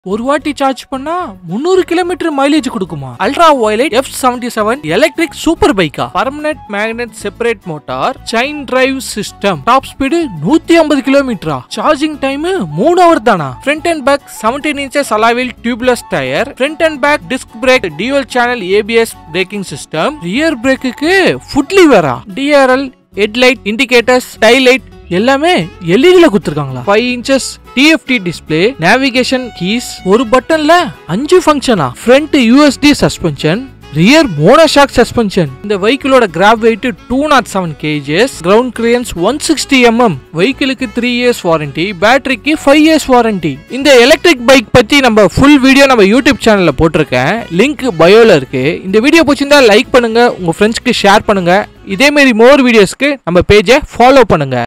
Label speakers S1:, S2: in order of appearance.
S1: ஒரு வாட்டி சார்ஜ் பண்ணா முந்நூறு கிலோமீட்டர் மைலேஜ் கொடுக்குமா ultra violet F seventy seven electric super பைக்கா permanent magnet separate motor chain drive system top speed நூத்தி ஐம்பது கிலோமீட்டரா சார்ஜிங் டைம் மூணு ஹவர் தானா front and back seventeen inches அலாவில் tubeless tyre front and back disc brake dual channel ABS braking system rear பிரேக்குக்கு foot லிவரா DRL headlight indicators light எல்லாமே எல்இடில குத்துருக்காங்களா five inches TFT display navigation keys ஒரு பட்டன்ல அஞ்சு ஃபங்க்ஷனா front USD suspension rear monoshock suspension இந்த வெஹிக்கிளோட kerb weight two nought seven KGs ground clearance one sixty MM வெஹிக்கிளுக்கு த்ரீ இயர்ஸ் வாரண்டி பேட்டரிக்கு ஃபைவ் இயர்ஸ் வாரண்டி இந்த எலக்ட்ரிக் பைக் பத்தி நம்ம ஃபுல் வீடியோ நம்ம யூடியூப் சேனல்ல போட்டிருக்கேன் லிங்க் பயோல இருக்கு இந்த வீடியோ பிடிச்சிருந்தா லைக் பண்ணுங்க உங்க ஃப்ரெண்ட்ஸ்க்கு ஷேர் பண்ணுங்க இதே மாதிரி மோர் வீடியோஸ்க்கு நம்ம பேஜை ஃபாலோ பண்ணுங்க